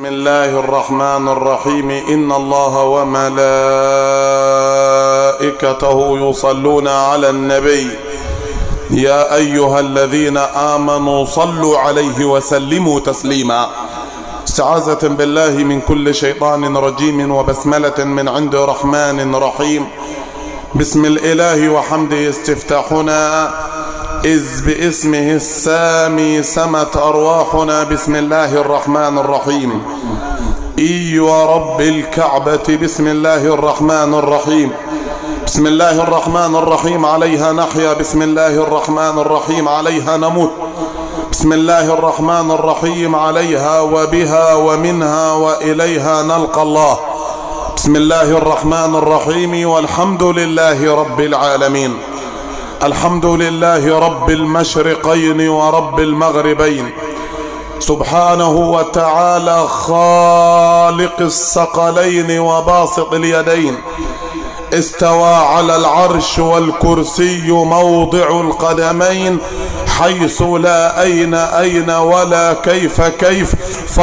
بسم الله الرحمن الرحيم ان الله وملائكته يصلون على النبي يا ايها الذين امنوا صلوا عليه وسلموا تسليما استعاذة بالله من كل شيطان رجيم وبسملة من عند رحمن رحيم بسم الاله وحمده استفتاحنا إذ باسمه السامي سمت أرواحنا بسم الله الرحمن الرحيم إي ورب الكعبة بسم الله الرحمن الرحيم بسم الله الرحمن الرحيم عليها نحيا بسم الله الرحمن الرحيم عليها نموت بسم الله الرحمن الرحيم عليها وبها ومنها وإليها نلقى الله بسم الله الرحمن الرحيم والحمد لله رب العالمين الحمد لله رب المشرقين ورب المغربين سبحانه وتعالى خالق الثقلين وباسط اليدين استوى على العرش والكرسي موضع القدمين حيث لا أين أين ولا كيف كيف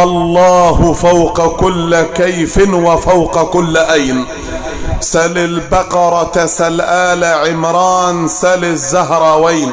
فالله فوق كل كيف وفوق كل أين سل البقرة سل آل عمران سل الزهراوين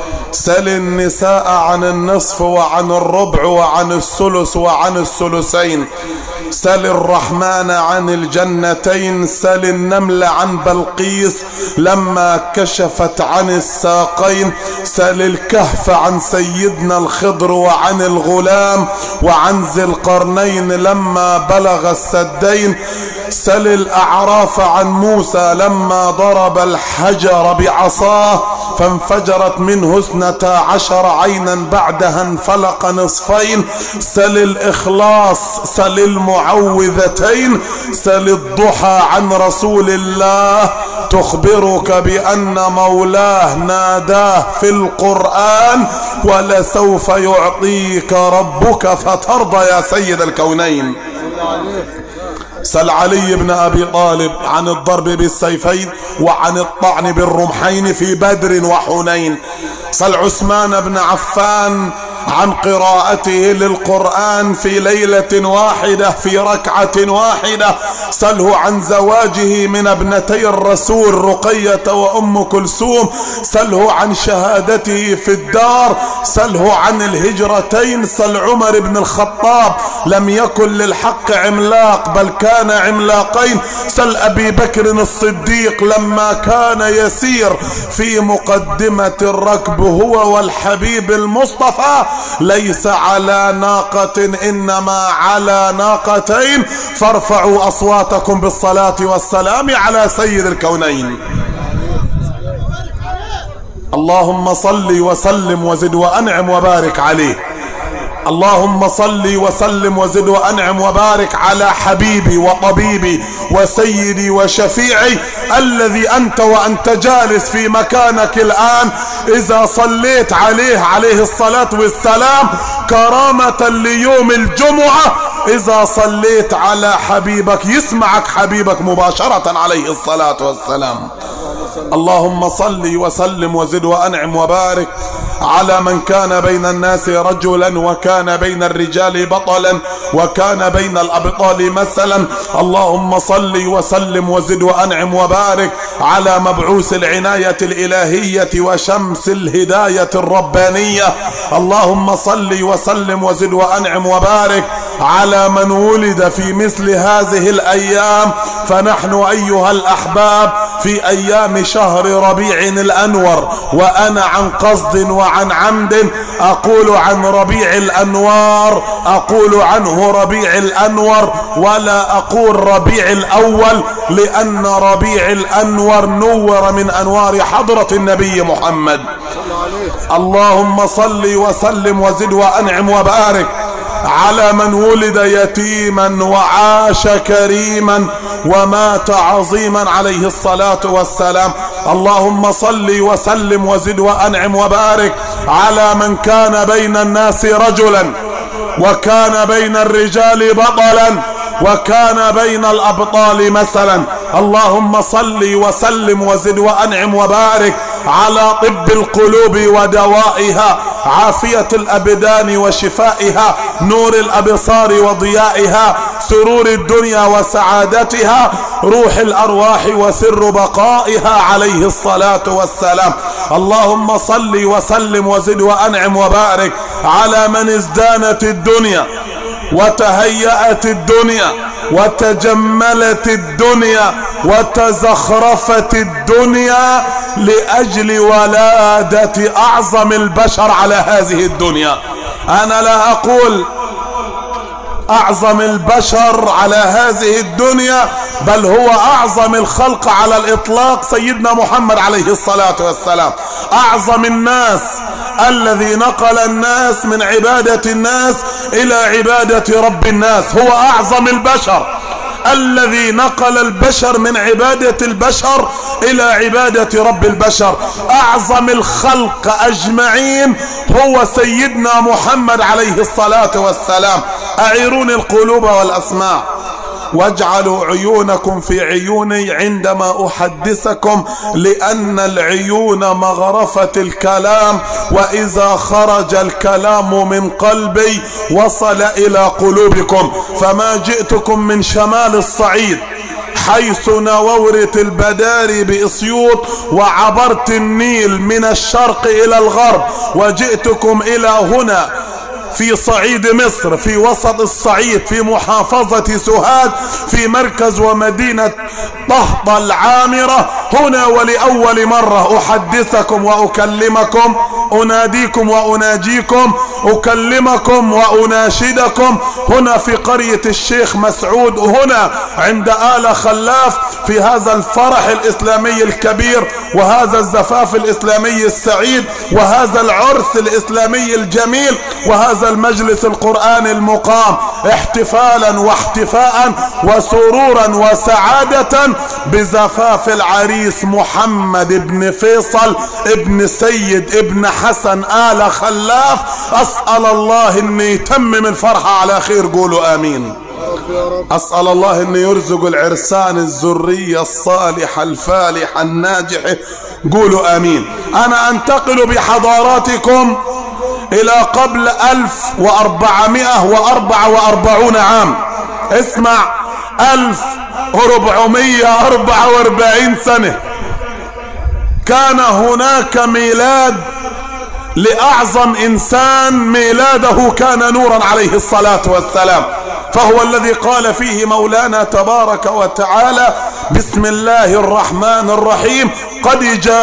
سل النساء عن النصف وعن الربع وعن الثلث وعن الثلثين سل الرحمن عن الجنتين سل النمل عن بلقيس لما كشفت عن الساقين سل الكهف عن سيدنا الخضر وعن الغلام وعن ذي القرنين لما بلغ السدين سل الأعراف عن موسى لما ضرب الحجر بعصاه فانفجرت منه اثنتا عشر عينا بعدها انفلق نصفين سل الإخلاص سل المعوذتين سل الضحى عن رسول الله تخبرك بأن مولاه ناداه في القرآن ولسوف يعطيك ربك فترضى يا سيد الكونين سل علي بن ابي طالب عن الضرب بالسيفين وعن الطعن بالرمحين في بدر وحنين سل عثمان بن عفان عن قراءته للقرآن في ليلة واحدة في ركعة واحدة سله عن زواجه من ابنتي الرسول رقية وأم كلثوم سله عن شهادته في الدار سله عن الهجرتين سل عمر بن الخطاب لم يكن للحق عملاق بل كان عملاقين سل أبي بكر الصديق لما كان يسير في مقدمة الركب هو والحبيب المصطفى ليس على ناقة إنما على ناقتين فارفعوا أصواتكم بالصلاة والسلام على سيد الكونين اللهم صل وسلم وزد وأنعم وبارك عليه اللهم صل وسلم وزد وانعم وبارك على حبيبي وطبيبي وسيدي وشفيعي الذي انت وانت جالس في مكانك الان اذا صليت عليه عليه الصلاة والسلام كرامة ليوم الجمعة اذا صليت على حبيبك يسمعك حبيبك مباشرة عليه الصلاة والسلام اللهم صل وسلم وزد وانعم وبارك على من كان بين الناس رجلا وكان بين الرجال بطلا وكان بين الابطال مثلا اللهم صل وسلم وزد وانعم وبارك على مبعوث العناية الالهية وشمس الهداية الربانية اللهم صل وسلم وزد وانعم وبارك على من ولد في مثل هذه الايام فنحن ايها الاحباب في ايام شهر ربيع الانور وانا عن قصد وعن عمد اقول عن ربيع الانوار اقول عنه ربيع الانور ولا اقول ربيع الاول لان ربيع الانور نور من انوار حضرة النبي محمد اللهم صل وسلم وزد وانعم وبارك على من ولد يتيما وعاش كريما ومات عظيما عليه الصلاة والسلام اللهم صل وسلم وزد وأنعم وبارك على من كان بين الناس رجلا وكان بين الرجال بطلا وكان بين الأبطال مثلا اللهم صل وسلم وزد وأنعم وبارك على طب القلوب ودوائها عافية الأبدان وشفائها نور الأبصار وضيائها سرور الدنيا وسعادتها روح الأرواح وسر بقائها عليه الصلاة والسلام اللهم صل وسلم وزد وأنعم وبارك على من ازدانت الدنيا وتهيأت الدنيا وتجملت الدنيا وتزخرفت الدنيا لأجل ولادة أعظم البشر على هذه الدنيا أنا لا أقول أعظم البشر على هذه الدنيا بل هو أعظم الخلق على الإطلاق سيدنا محمد عليه الصلاة والسلام أعظم الناس الذي نقل الناس من عبادة الناس إلى عبادة رب الناس هو أعظم البشر الذي نقل البشر من عبادة البشر إلى عبادة رب البشر أعظم الخلق أجمعين هو سيدنا محمد عليه الصلاة والسلام أعيروني القلوب والأسماع واجعلوا عيونكم في عيوني عندما أحدثكم لأن العيون مغرفة الكلام وإذا خرج الكلام من قلبي وصل إلى قلوبكم فما جئتكم من شمال الصعيد حيث نورت البداري بإسيوط وعبرت النيل من الشرق إلى الغرب وجئتكم إلى هنا في صعيد مصر في وسط الصعيد في محافظة سوهاج في مركز ومدينة طهطة العامرة هنا ولأول مرة أحدثكم وأكلمكم أناديكم وأناجيكم أكلمكم وأناشدكم هنا في قرية الشيخ مسعود هنا عند آل خلاف في هذا الفرح الإسلامي الكبير وهذا الزفاف الإسلامي السعيد وهذا العرس الإسلامي الجميل وهذا المجلس القرآن المقام احتفالا واحتفاء وسرورا وسعادة بزفاف العريس محمد بن فيصل ابن سيد ابن حسن آل خلاف أسأل الله أن يتمم الفرحة على خير قولوا آمين أسأل الله أن يرزق العرسان الذرية الصالحة الفالحة الناجحة قولوا آمين أنا أنتقل بحضاراتكم إلى قبل ألف وأربعمائة وأربعة وأربعون عام اسمع ألف وربعمية أربعة وأربعين سنة كان هناك ميلاد لأعظم إنسان ميلاده كان نورا عليه الصلاة والسلام فهو الذي قال فيه مولانا تبارك وتعالى بسم الله الرحمن الرحيم قد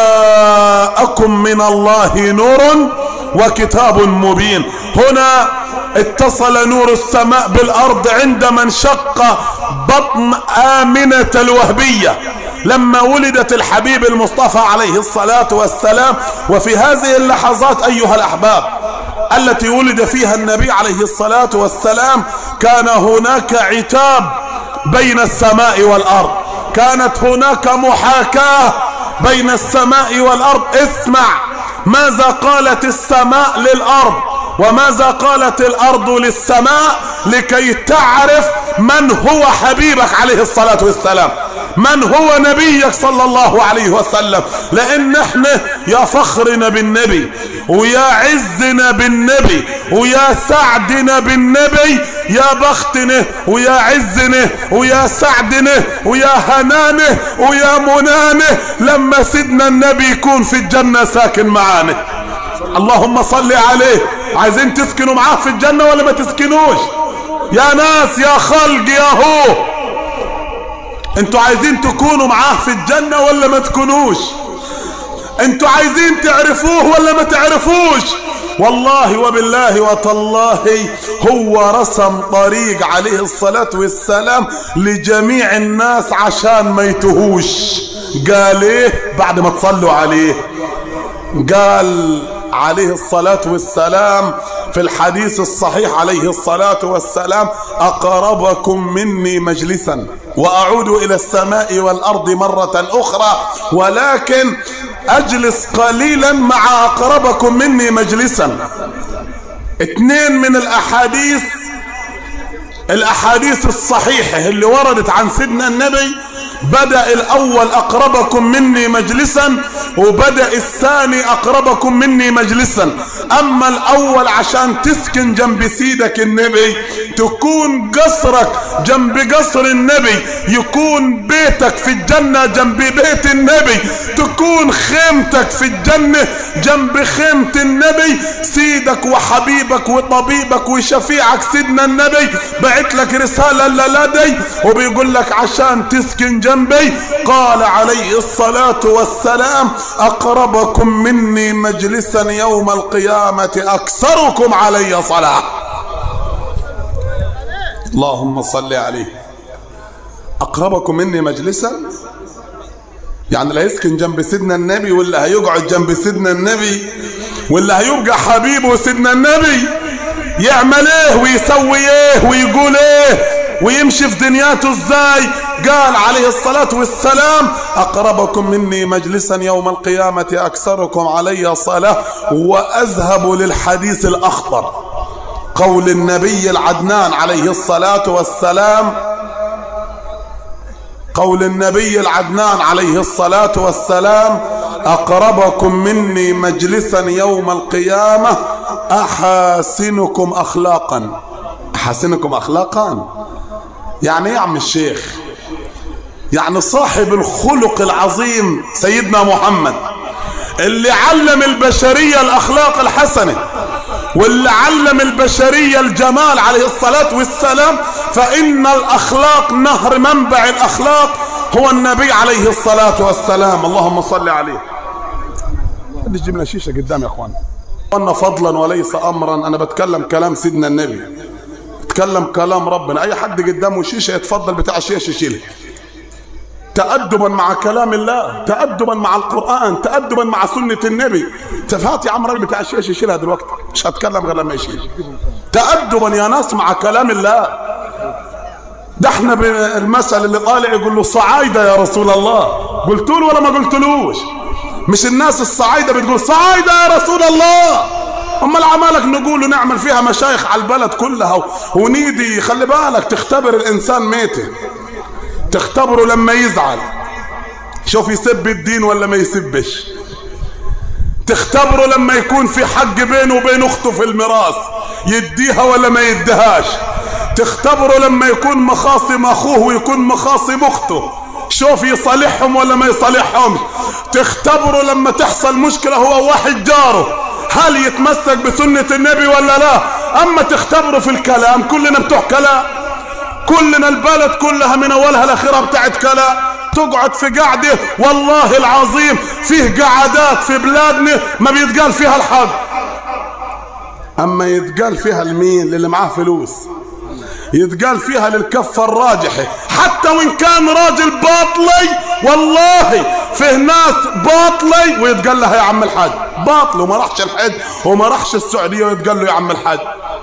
جاءكم من الله نور وكتاب مبين هنا اتصل نور السماء بالارض عندما انشق بطن امنة الوهبية لما ولدت الحبيب المصطفى عليه الصلاة والسلام وفي هذه اللحظات ايها الاحباب التي ولد فيها النبي عليه الصلاة والسلام كان هناك عتاب بين السماء والارض كانت هناك محاكاة بين السماء والارض اسمع ماذا قالت السماء للارض وماذا قالت الارض للسماء لكي تعرف من هو حبيبك عليه الصلاة والسلام من هو نبيك صلى الله عليه وسلم لان احنا يا فخرنا بالنبي ويا عزنا بالنبي ويا سعدنا بالنبي يا بختنا ويا عزنا ويا سعدنا ويا هنانه ويا منانه لما سيدنا النبي يكون في الجنة ساكن معانا اللهم صل عليه عايزين تسكنوا معاه في الجنة ولا ما تسكنوش يا ناس يا خلق يا هو انتوا عايزين تكونوا معاه في الجنة ولا ما تكونوش انتوا عايزين تعرفوه ولا ما تعرفوش والله وبالله وتالله هو رسم طريق عليه الصلاة والسلام لجميع الناس عشان ما يتهوش قال ايه بعد ما تصلوا عليه قال عليه الصلاة والسلام في الحديث الصحيح عليه الصلاة والسلام أقربكم مني مجلسا وأعود إلى السماء والأرض مرة أخرى ولكن أجلس قليلا مع أقربكم مني مجلسا اثنين من الأحاديث الاحاديث الصحيحة اللي وردت عن سيدنا النبي بدأ الأول أقربكم مني مجلسا وبدأ الثاني أقربكم مني مجلسا أما الأول عشان تسكن جنب سيدك النبي تكون قصرك جنب قصر النبي يكون بيتك في الجنة جنب بيت النبي تكون خيمتك في الجنة جنب خيمة النبي سيدك وحبيبك وطبيبك وشفيعك سيدنا النبي بعت لك رسالة لدي وبيقول لك عشان تسكن جنبي قال عليه الصلاة والسلام أقربكم مني مجلسا يوم القيامة أكثركم علي صلاة اللهم صل عليه أقربكم مني مجلسا يعني اللي هيسكن جنب سيدنا النبي واللي هيقعد جنب سيدنا النبي واللي هيبقى حبيبه سيدنا النبي يعمل ايه ويسوي ايه ويقول ايه ويمشي في دنياته ازاي قال عليه الصلاة والسلام أقربكم مني مجلسا يوم القيامة أكثركم علي صلاة وأذهب للحديث الأخطر قول النبي العدنان عليه الصلاة والسلام قول النبي العدنان عليه الصلاة والسلام أقربكم مني مجلسا يوم القيامة أحاسنكم أخلاقا أحاسنكم أخلاقا يعني ايه يا عم الشيخ يعني صاحب الخلق العظيم سيدنا محمد اللي علم البشرية الأخلاق الحسنة واللي علم البشرية الجمال عليه الصلاة والسلام فإن الأخلاق نهر منبع الأخلاق هو النبي عليه الصلاة والسلام اللهم صل عليه اللي يجيب لنا شيشة قدام يا أخوان أن فضلا وليس أمرا أنا بتكلم كلام سيدنا النبي بتكلم كلام ربنا أي حد قدامه شيشة يتفضل بتاع الشيشة يشيلها تأدبا مع كلام الله تأدبا مع القرآن تأدبا مع سنة النبي تفات يا عم راجل بتاع الشيشة يشيلها دلوقتي مش هتكلم غير لما يشيل تأدبا يا ناس مع كلام الله ده احنا المثل اللي طالع يقول له صعايدة يا رسول الله قلت له ولا ما قلتلوش مش الناس الصعايدة بتقول صعايدة يا رسول الله امال عمالك نقول ونعمل فيها مشايخ على البلد كلها ونيدي خلي بالك تختبر الانسان ميته تختبره لما يزعل شوف يسب الدين ولا ما يسبش تختبره لما يكون في حق بينه وبين اخته في الميراث يديها ولا ما يديهاش تختبره لما يكون مخاصم اخوه ويكون مخاصم اخته شوف يصالحهم ولا ما يصالحهم تختبره لما تحصل مشكلة هو واحد جاره هل يتمسك بسنة النبي ولا لا اما تختبره في الكلام كلنا بتوع كلام كلنا البلد كلها من اولها لاخرها بتاعت كلام تقعد في قعدة والله العظيم فيه قعدات في بلادنا ما بيتقال فيها الحق اما يتقال فيها لمين للي معاه فلوس يتقال فيها للكفة الراجحة حتى وان كان راجل باطلي والله فيه ناس باطلي ويتقال لها يا عم الحاج باطل وما راحش الحج وما راحش السعودية ويتقال له يا عم الحاج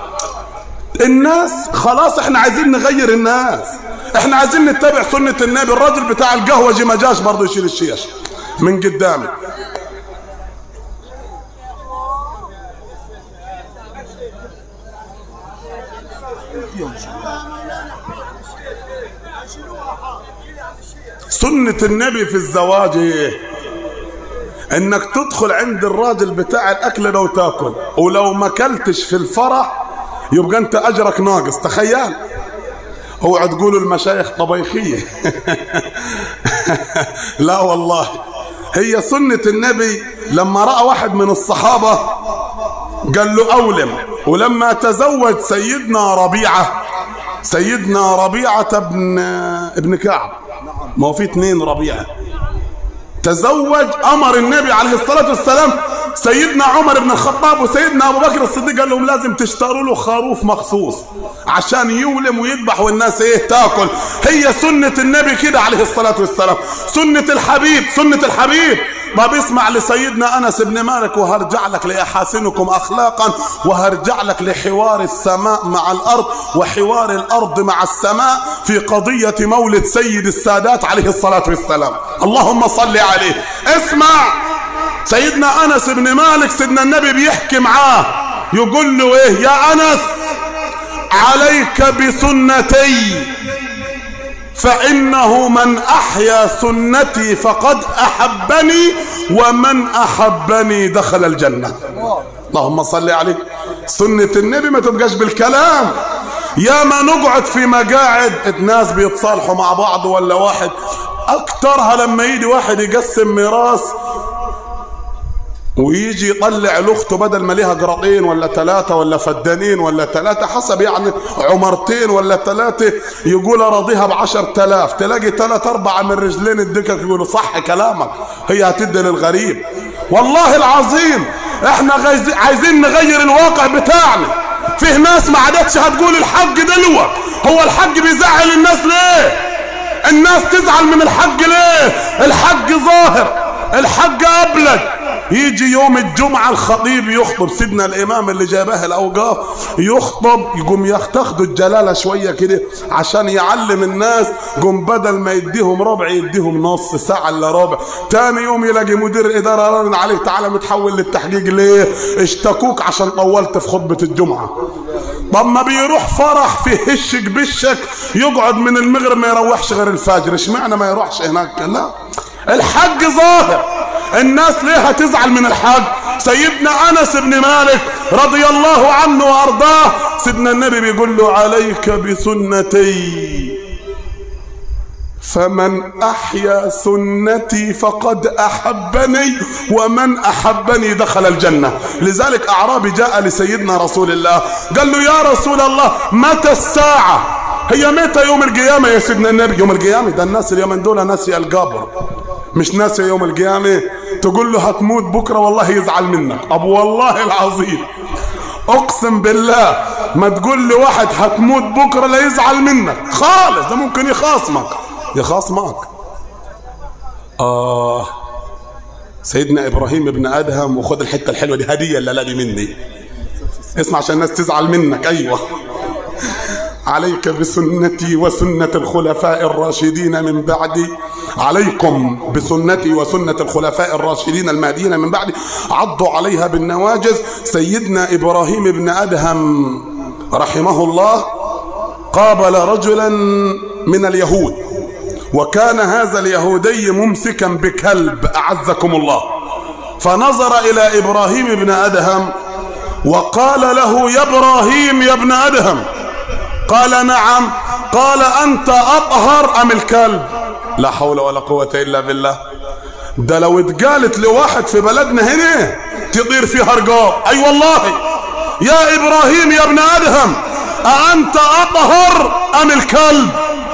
الناس خلاص احنا عايزين نغير الناس احنا عايزين نتبع سنة النبي الراجل بتاع القهوة ما جاش برضه يشيل الشيش من قدامي سنة النبي في الزواج ايه انك تدخل عند الراجل بتاع الاكل ده وتاكل ولو ما اكلتش في الفرح يبقى انت اجرك ناقص تخيل اوعى تقولوا المشايخ طبيخية لا والله هي سنة النبي لما رأى واحد من الصحابة قال له أولم ولما تزوج سيدنا ربيعة سيدنا ربيعة ابن ابن كعب ما هو في اثنين ربيعة تزوج أمر النبي عليه الصلاة والسلام سيدنا عمر بن الخطاب وسيدنا أبو بكر الصديق قال لهم لازم تشتروا له خروف مخصوص عشان يولم ويذبح والناس ايه تاكل هي سنة النبي كده عليه الصلاة والسلام سنة الحبيب سنة الحبيب ما بيسمع لسيدنا أنس بن مالك وهرجع لك لأحاسنكم أخلاقا وهرجع لك لحوار السماء مع الأرض وحوار الأرض مع السماء في قضية مولد سيد السادات عليه الصلاة والسلام اللهم صل عليه اسمع سيدنا أنس بن مالك سيدنا النبي بيحكي معاه يقول له ايه يا أنس عليك بسنتي فإنه من أحيا سنتي فقد أحبني ومن أحبني دخل الجنة اللهم صل عليه سنة النبي ما تبقاش بالكلام يا ما نقعد في مقاعد الناس بيتصالحوا مع بعض ولا واحد اكترها لما يجي واحد يقسم ميراث ويجي يطلع لاخته بدل ما ليها قراطين ولا ثلاثة ولا فدانين ولا ثلاثة حسب يعني عمرتين ولا ثلاثة يقول راضيها بعشر تلاف تلاقي ثلاث أربعة من رجلين الدكك يقولوا صح كلامك هي هتدي للغريب والله العظيم احنا عايزين نغير الواقع بتاعنا فيه ناس ما عادتش هتقول الحق دلوة هو الحق بيزعل الناس ليه الناس تزعل من الحق ليه الحق ظاهر الحق أبلج يجي يوم الجمعة الخطيب يخطب سيدنا الإمام اللي جابه الأوقاف يخطب يقوم ياخدوا الجلالة شوية كده عشان يعلم الناس قوم بدل ما يديهم ربع يديهم نص ساعة إلا ربع تاني يوم يلاقي مدير إدارة رن عليه تعالى متحول للتحقيق ليه اشتكوك عشان طولت في خطبة الجمعة طب ما بيروح فرح في هشك بشك يقعد من المغرب ما يروحش غير الفجر اشمعنى ما يروحش هناك لا الحق ظاهر الناس ليه هتزعل من الحق سيدنا انس بن مالك رضي الله عنه وارضاه سيدنا النبي بيقول له عليك بسنتي فمن احيا سنتي فقد احبني ومن احبني دخل الجنه لذلك اعرابي جاء لسيدنا رسول الله قال له يا رسول الله متى الساعه هي متى يوم القيامه يا سيدنا النبي يوم القيامه ده الناس اليومين دول ناس القبر مش ناس يوم القيامه تقول له هتموت بكره والله يزعل منك ابو والله العظيم اقسم بالله ما تقول لواحد هتموت بكره لا يزعل منك خالص ده ممكن يخاصمك يخاصمك اه سيدنا ابراهيم ابن ادهم وخد الحته الحلوه دي هديه اللي دي مني اسمع عشان الناس تزعل منك ايوه عليك بسنتي وسنة الخلفاء الراشدين من بعدي عليكم بسنتي وسنة الخلفاء الراشدين المهديين من بعدي عضوا عليها بالنواجز سيدنا إبراهيم بن أدهم رحمه الله قابل رجلا من اليهود وكان هذا اليهودي ممسكا بكلب أعزكم الله فنظر إلى إبراهيم بن أدهم وقال له يا إبراهيم يا ابن أدهم قال نعم قال أنت أطهر أم الكلب لا حول ولا قوة إلا بالله ده لو اتقالت لواحد في بلدنا هنا تطير فيها رقاب أي أيوة والله يا إبراهيم يا ابن أدهم أأنت أطهر أم الكلب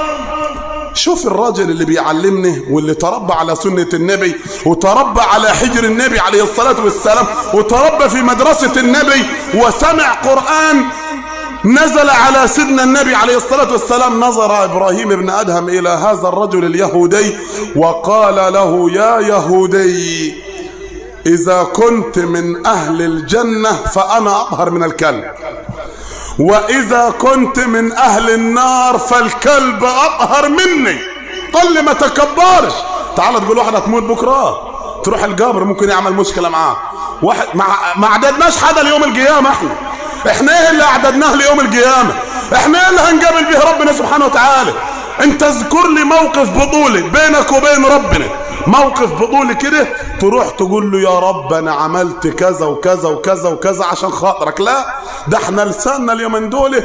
شوف الراجل اللي بيعلمني واللي تربى على سنة النبي وتربى على حجر النبي عليه الصلاة والسلام وتربى في مدرسة النبي وسمع قرآن نزل على سيدنا النبي عليه الصلاة والسلام نظر إبراهيم بن أدهم إلى هذا الرجل اليهودي وقال له يا يهودي إذا كنت من أهل الجنة فأنا أطهر من الكلب وإذا كنت من أهل النار فالكلب أطهر مني قل لي ما تكبرش تعال تقول واحد هتموت بكرة تروح القبر ممكن يعمل مشكلة معاه واحد ما عددناش حدا ليوم القيامة احنا احنا ايه اللي اعددناه ليوم القيامة احنا ايه اللي هنقابل به ربنا سبحانه وتعالى انت اذكر لي موقف بطولي بينك وبين ربنا موقف بطولي كده تروح تقول له يا رب انا عملت كذا وكذا وكذا وكذا عشان خاطرك لا ده احنا لساننا اليومين دول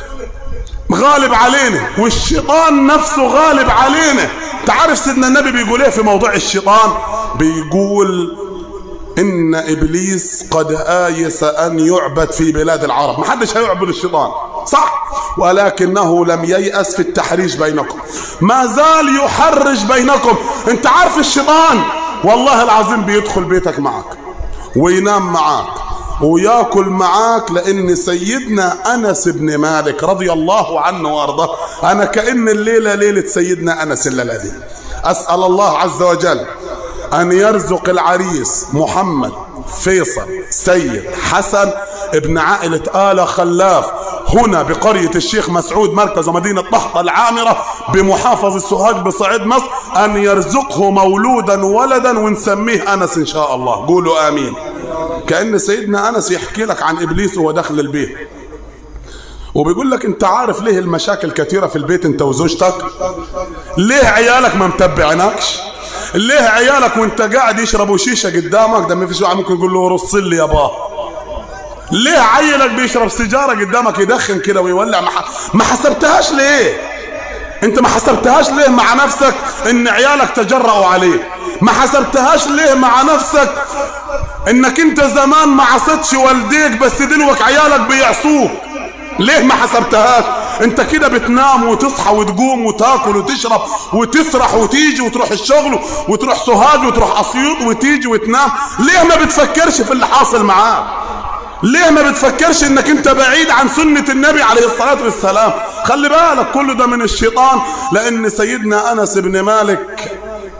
غالب علينا والشيطان نفسه غالب علينا تعرف سيدنا النبي بيقول ايه في موضوع الشيطان بيقول إن إبليس قد آيس أن يعبد في بلاد العرب ما حدش هيعبد الشيطان صح ولكنه لم ييأس في التحريش بينكم ما زال يحرج بينكم انت عارف الشيطان والله العظيم بيدخل بيتك معك وينام معك وياكل معاك لان سيدنا انس بن مالك رضي الله عنه وارضاه انا كان الليله ليله سيدنا انس الليله دي اسال الله عز وجل أن يرزق العريس محمد فيصل سيد حسن ابن عائلة آل خلاف هنا بقرية الشيخ مسعود مركز مدينة طحطة العامرة بمحافظة سوهاج بصعيد مصر أن يرزقه مولودا ولدا ونسميه أنس إن شاء الله قولوا آمين كأن سيدنا أنس يحكي لك عن إبليس وهو داخل البيت وبيقول لك انت عارف ليه المشاكل كثيرة في البيت انت وزوجتك ليه عيالك ما متبعينكش ليه عيالك وانت قاعد يشربوا شيشة قدامك ده ما فيش واحد ممكن يقول له رص لي يا بابا ليه عيلك بيشرب سيجارة قدامك يدخن كده ويولع ما, ما حسبتهاش ليه انت ما حسبتهاش ليه مع نفسك ان عيالك تجرأوا عليك ما حسبتهاش ليه مع نفسك انك انت زمان ما عصيتش والديك بس دلوك عيالك بيعصوك ليه ما حسبتهاش انت كده بتنام وتصحى وتقوم وتاكل وتشرب وتسرح وتيجي وتروح الشغل وتروح سوهاج وتروح اسيوط وتيجي وتنام ليه ما بتفكرش في اللي حاصل معاك ليه ما بتفكرش انك انت بعيد عن سنة النبي عليه الصلاة والسلام خلي بالك كل ده من الشيطان لان سيدنا انس بن مالك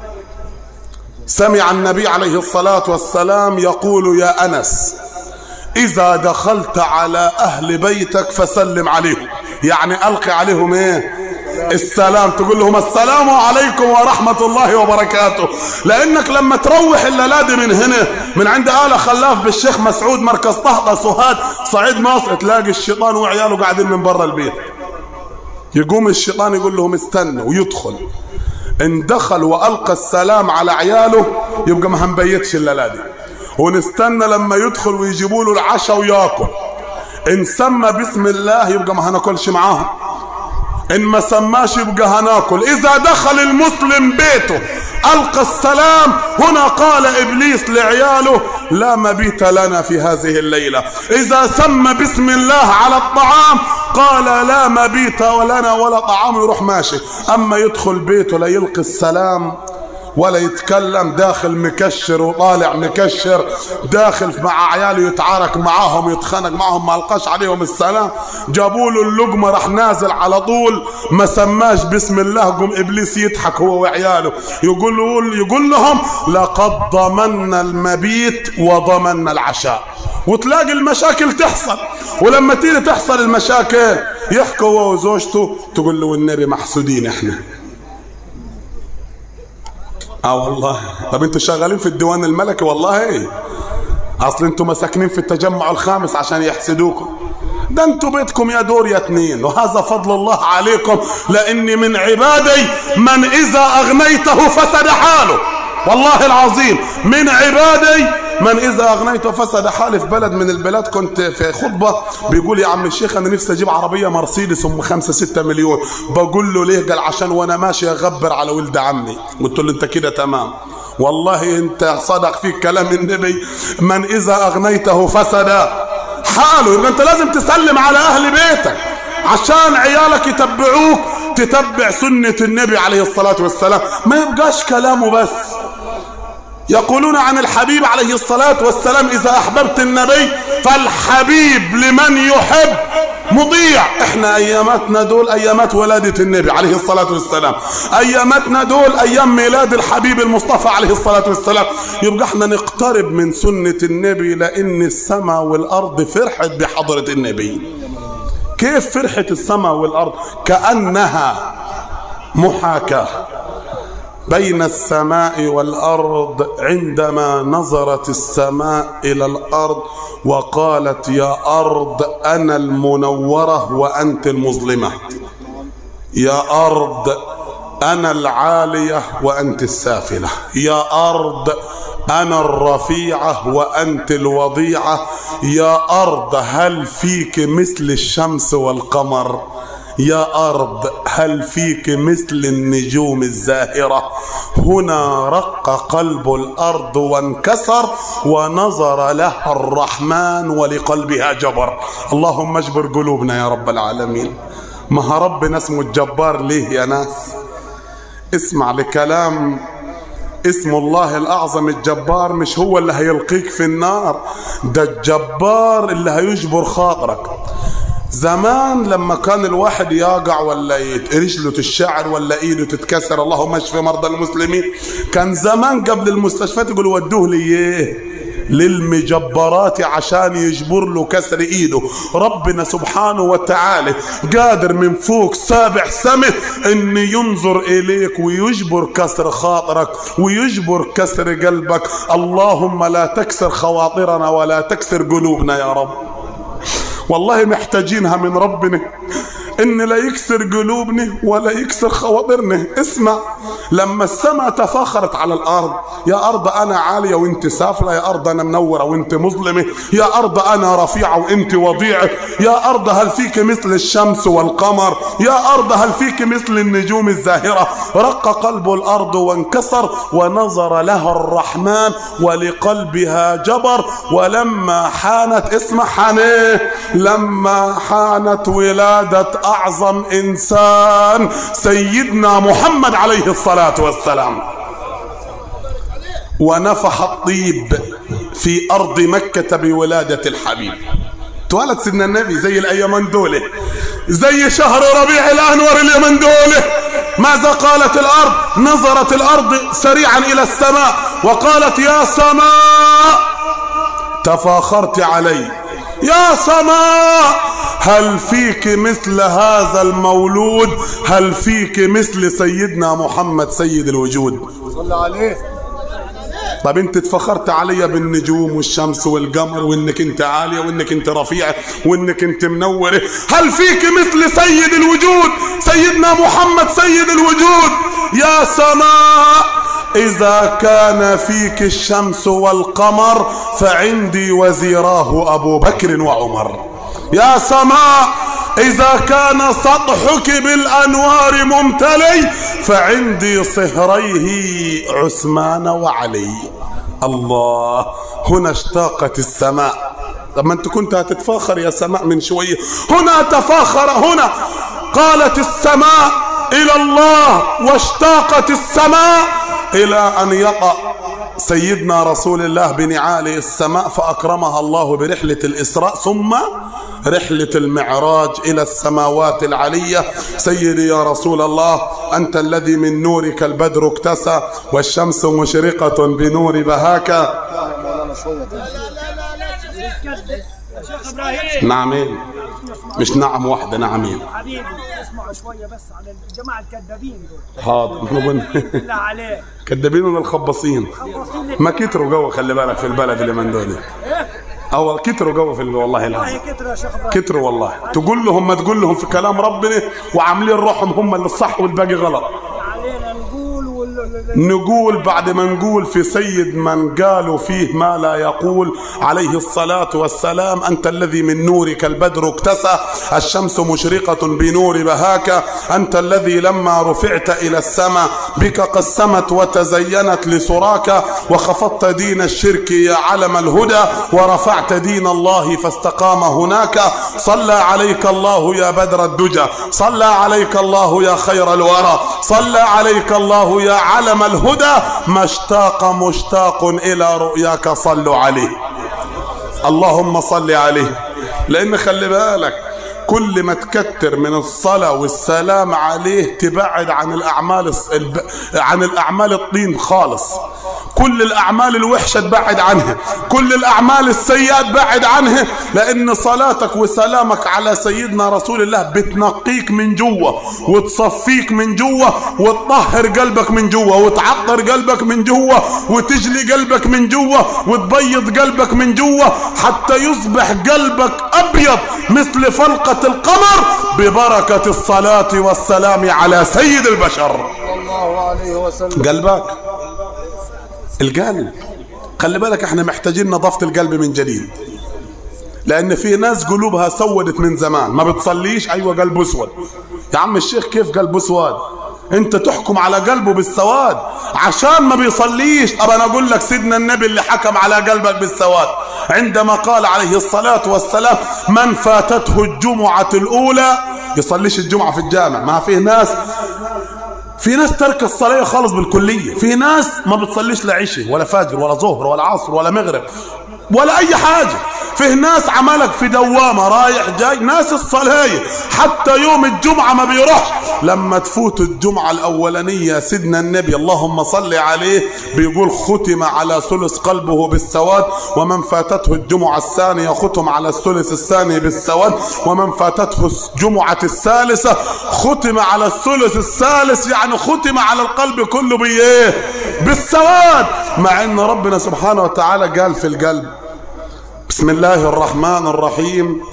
سمع النبي عليه الصلاة والسلام يقول يا انس اذا دخلت على اهل بيتك فسلم عليهم يعني القي عليهم ايه السلام تقول لهم السلام عليكم ورحمة الله وبركاته لانك لما تروح الليلة من هنا من عند آل خلاف بالشيخ مسعود مركز طهطة سهاد صعيد مصر تلاقي الشيطان وعياله قاعدين من برا البيت يقوم الشيطان يقول لهم استنوا ويدخل ان دخل والقى السلام على عياله يبقى ما هنبيتش الليلة دي ونستنى لما يدخل ويجيبوا له العشاء وياكل ان سمى بسم الله يبقى ما هناكلش معاهم ان ما سماش يبقى هناكل اذا دخل المسلم بيته القى السلام هنا قال ابليس لعياله لا مبيت لنا في هذه الليله اذا سمى بسم الله على الطعام قال لا مبيت ولنا ولا طعام يروح ماشي اما يدخل بيته لا يلقي السلام ولا يتكلم داخل مكشر وطالع مكشر داخل مع عياله يتعارك معاهم يتخانق معاهم ما القاش عليهم السلام جابوا له اللقمه راح نازل على طول ما سماش بسم الله قم ابليس يضحك هو وعياله يقول يقول لهم لقد ضمنا المبيت وضمنا العشاء وتلاقي المشاكل تحصل ولما تيجي تحصل المشاكل يحكوا هو وزوجته تقول له النبي محسودين احنا اه والله طب انتوا شغالين في الديوان الملكي والله ايه اصل انتوا مساكنين في التجمع الخامس عشان يحسدوكم ده انتوا بيتكم يا دور يا اتنين وهذا فضل الله عليكم لاني من عبادي من اذا اغنيته فسد حاله والله العظيم من عبادي من اذا اغنيته فسد حالي في بلد من البلاد كنت في خطبه بيقول يا عم الشيخ انا نفسي اجيب عربيه مرسيدس ام 5 6 مليون بقول له ليه قال عشان وانا ماشي اغبر على ولد عمي قلت له انت كده تمام والله انت صدق فيك كلام النبي من اذا اغنيته فسد حاله يبقى انت لازم تسلم على اهل بيتك عشان عيالك يتبعوك تتبع سنة النبي عليه الصلاة والسلام ما يبقاش كلامه بس يقولون عن الحبيب عليه الصلاة والسلام إذا أحببت النبي فالحبيب لمن يحب مضيع احنا اياماتنا دول ايامات ولادة النبي عليه الصلاة والسلام اياماتنا دول ايام ميلاد الحبيب المصطفى عليه الصلاة والسلام يبقى احنا نقترب من سنة النبي لان السماء والارض فرحت بحضرة النبي كيف فرحت السماء والارض كأنها محاكاة بين السماء والارض عندما نظرت السماء الى الارض وقالت يا ارض انا المنوره وانت المظلمه يا ارض انا العاليه وانت السافله يا ارض انا الرفيعه وانت الوضيعه يا ارض هل فيك مثل الشمس والقمر يا أرض هل فيك مثل النجوم الزاهرة هنا رق قلب الأرض وانكسر ونظر لها الرحمن ولقلبها جبر اللهم اجبر قلوبنا يا رب العالمين ما ربنا اسمه الجبار ليه يا ناس اسمع لكلام اسم الله الأعظم الجبار مش هو اللي هيلقيك في النار ده الجبار اللي هيجبر خاطرك زمان لما كان الواحد يقع ولا رجله تشعر ولا ايده تتكسر اللهم اشف مرضى المسلمين كان زمان قبل المستشفيات يقولوا ودوه ليه للمجبرات عشان يجبر له كسر ايده ربنا سبحانه وتعالى قادر من فوق سابع سمه ان ينظر اليك ويجبر كسر خاطرك ويجبر كسر قلبك اللهم لا تكسر خواطرنا ولا تكسر قلوبنا يا رب والله محتاجينها من ربنا ان لا يكسر قلوبنا ولا يكسر خواطرنا اسمع لما السماء تفاخرت على الارض يا ارض انا عاليه وانت سافله يا ارض انا منوره وانت مظلمه يا ارض انا رفيعه وانت وضيعه يا ارض هل فيك مثل الشمس والقمر يا ارض هل فيك مثل النجوم الزاهره رق قلب الارض وانكسر ونظر لها الرحمن ولقلبها جبر ولما حانت اسمع حانيه لما حانت ولاده اعظم انسان سيدنا محمد عليه الصلاه والسلام ونفح الطيب في ارض مكه بولاده الحبيب اتولد سيدنا النبي زي الايام دول زي شهر ربيع الانور اليمن دول ماذا قالت الارض نظرت الارض سريعا الى السماء وقالت يا سماء تفاخرت علي يا سماء هل فيك مثل هذا المولود هل فيك مثل سيدنا محمد سيد الوجود صلى عليه طب انت اتفخرت عليا بالنجوم والشمس والقمر وانك انت عالية وانك انت رفيعة وانك انت منورة هل فيك مثل سيد الوجود سيدنا محمد سيد الوجود يا سماء إذا كان فيك الشمس والقمر فعندي وزيراه أبو بكر وعمر يا سماء إذا كان سطحك بالأنوار ممتلي فعندي صهريه عثمان وعلي الله هنا اشتاقت السماء لما انت كنت هتتفاخر يا سماء من شوية هنا تفاخر هنا قالت السماء إلى الله واشتاقت السماء إلى أن يقع سيدنا رسول الله بنعاله السماء فأكرمها الله برحلة الإسراء ثم رحلة المعراج إلى السماوات العلية سيدي يا رسول الله أنت الذي من نورك البدر اكتسى والشمس مشرقة بنور بهاك مولانا شويه شيخ ابراهيم نعمين مش نعم واحدة نعمين حبيبي اسمعوا شويه بس عن الجماعه الكذابين دول حاضر نحن قلنا بالله عليك كدابين ولا الخباصين خلصين ما كتروا جوا خلي بالك في البلد اللي من دول أو كتروا جوا في ال- والله العظيم والله كتر يا شيخ ابراهيم كتروا والله تقول لهم ما تقول لهم في كلام ربنا وعاملين روحهم هم اللي الصح والباقي غلط علينا نقول وال... نقول بعد ما نقول في سيد من قالوا فيه ما لا يقول عليه الصلاة والسلام أنت الذي من نورك البدر اكتسى الشمس مشرقة بنور بهاك أنت الذي لما رفعت إلى السماء بك قسمت وتزينت لسراك وخفضت دين الشرك يا علم الهدى ورفعت دين الله فاستقام هناك صلى عليك الله يا بدر الدجى صلى عليك الله يا خير الورى صلى عليك الله يا علم الهدى ما اشتاق مشتاق إلى رؤياك صلوا عليه اللهم صل عليه لأن خلي بالك كل ما تكتر من الصلاة والسلام عليه تبعد عن الأعمال الص- الب... عن الأعمال الطين خالص كل الأعمال الوحشة تبعد عنها كل الأعمال السيئة تبعد عنها لأن صلاتك وسلامك على سيدنا رسول الله بتنقيك من جوه وتصفيك من جوه وتطهر قلبك من جوه وتعطر قلبك من جوه وتجلي قلبك من جوه وتبيض قلبك من جوه حتى يصبح قلبك أبيض مثل فلقة القمر ببركة الصلاة والسلام على سيد البشر صلى الله عليه وسلم قلبك القلب خلي بالك احنا محتاجين نظافة القلب من جديد لان في ناس قلوبها سودت من زمان ما بتصليش ايوه قلبه اسود يا عم الشيخ كيف قلبه اسود انت تحكم على قلبه بالسواد عشان ما بيصليش طب انا اقول لك سيدنا النبي اللي حكم على قلبك بالسواد عندما قال عليه الصلاة والسلام من فاتته الجمعة الاولى يصليش الجمعة في الجامع ما فيه ناس في ناس ترك الصلاة خالص بالكلية في ناس ما بتصليش لا عشاء ولا فجر ولا ظهر ولا عصر ولا مغرب ولا أي حاجة فيه ناس عملك في دوامة رايح جاي ناس الصلاة حتى يوم الجمعة ما بيروحش لما تفوت الجمعة الأولانية سيدنا النبي اللهم صل عليه بيقول ختم على ثلث قلبه بالسواد ومن فاتته الجمعة الثانية ختم على الثلث الثاني بالسواد ومن فاتته الجمعة الثالثة ختم على الثلث الثالث يعني ختم على القلب كله بإيه بالسواد مع ان ربنا سبحانه وتعالى قال في القلب بسم الله الرحمن الرحيم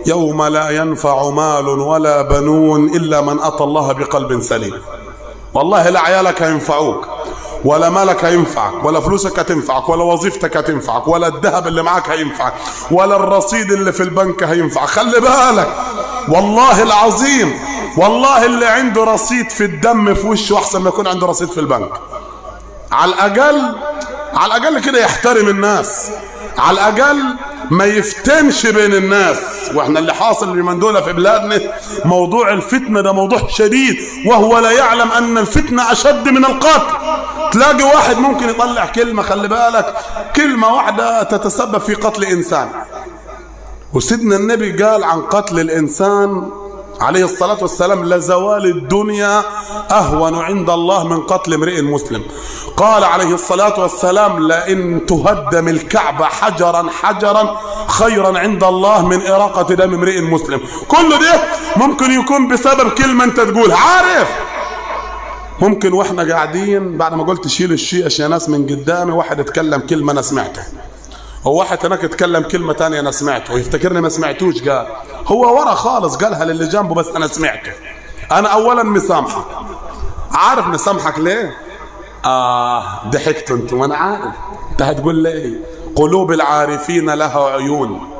يوم لا ينفع مال ولا بنون إلا من أتى الله بقلب سليم والله لا عيالك هينفعوك ولا مالك هينفعك ولا فلوسك هتنفعك ولا وظيفتك هتنفعك ولا الذهب اللي معاك هينفعك ولا الرصيد اللي في البنك هينفعك خلي بالك والله العظيم والله اللي عنده رصيد في الدم في وشه احسن ما يكون عنده رصيد في البنك على الاقل على الاقل كده يحترم الناس على الاقل ما يفتنش بين الناس واحنا اللي حاصل اليومين دول في بلادنا موضوع الفتنه ده موضوع شديد وهو لا يعلم ان الفتنه اشد من القتل تلاقي واحد ممكن يطلع كلمه خلي بالك كلمه واحده تتسبب في قتل انسان وسيدنا النبي قال عن قتل الانسان عليه الصلاة والسلام لزوال الدنيا أهون عند الله من قتل امرئ مسلم قال عليه الصلاة والسلام لئن تهدم الكعبة حجرا حجرا خيرا عند الله من إراقة دم امرئ مسلم كل ده ممكن يكون بسبب كلمة أنت تقولها عارف ممكن واحنا قاعدين بعد ما قلت شيل الشيء يا ناس من قدامي واحد اتكلم كلمة أنا سمعته هو واحد هناك اتكلم كلمة تانية أنا سمعته ويفتكرني ما سمعتوش قال هو ورا خالص قالها للي جنبه بس أنا سمعته أنا أولا مسامحك عارف مسامحك ليه؟ آه ضحكتوا أنتوا وأنا عارف أنت هتقول لي قلوب العارفين لها عيون